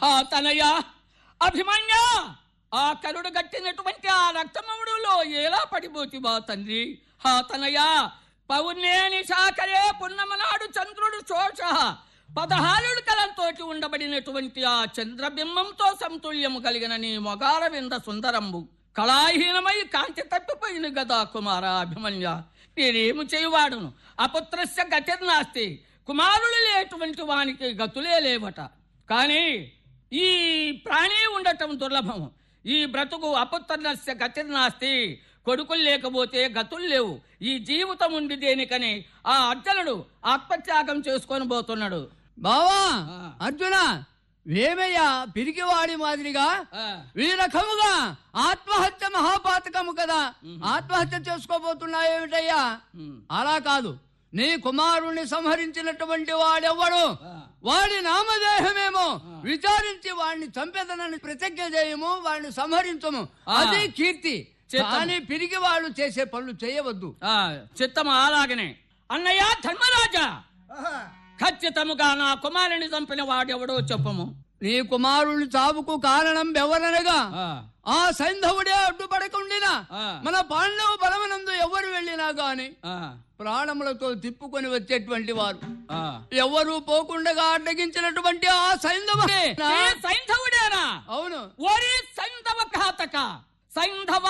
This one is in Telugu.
ఆ తనయ అభిమన్య ఆ కరుడు గట్టినటువంటి ఆ రక్తమవుడులో ఎలా పడిపోతివా తండ్రి ఆ తనయ పౌర్ణేని శాఖరే పున్నమనాడు చంద్రుడు శోష పదహారుడు కలంతోటి ఉండబడినటువంటి ఆ చంద్రబింబంతో సమతుల్యము కలిగిన నీ మొగాల వింద సుందరంబు కళాహీనమై కాంతి తప్పిపోయిన గదా కుమార అభిమన్య నేనేము చేయువాడును అపుత్రస్య గతిర్నాస్తి కుమారులు లేటువంటి వానికి గతులే లేవట కానీ ఈ ప్రాణి ఉండటం దుర్లభం ఈ బ్రతుకు అపుత్రస్య గతిర్నాస్తి కొడుకులు లేకపోతే గతులు లేవు ఈ జీవితం ఉండి దేనికని ఆ అర్జునుడు ఆత్మత్యాగం చేసుకొని పోతున్నాడు బావా ఆ. అర్జున వేమయ్యా పిరికివాడి మాదిరిగా ఆ, ఈ రకముగా ఆత్మహత్య మహాపాతకము కదా ఆత్మహత్య చేసుకోబోతున్నాయేమిటయ్యా ఉమ్, అలా కాదు నీ కుమారుణ్ణి సంహరించినటువంటి వాడెవ్వడు ఆ, వాడి నామదేహమేమో విచారించి వాడిని చంపేదనని ప్రతిజ్ఞ చేయము వాడిని సంహరించము ఆ. అది కీర్తి చేద్దాము. కానీ పిరిగి వాళ్ళు చేసే పనులు చేయవద్దు ఆ, చిత్తము అలాగనే అన్నయ్య ధర్మరాజా ఖచ్చితముగా నా కుమారుని చంపిన వాడెవడో చెప్పము నీ కుమారుని చావుకు కారణం ఎవరనగా ఆ, ఆ సైంధవుడే అడ్డుపడకుండినా ఆ. మన పాండవ బలమనందు ఎవరు వెళ్ళినా గాని ఆ, ప్రాణములతో తిప్పుకొని వచ్చేటువంటి వారు ఆ. ఎవరు పోకుండగా అడ్డగించినటువంటి ఆ సైంధవుడే ఈ సైంధవుడేనా అవును ఓరి సైంధవ ఘాతక సైంధవ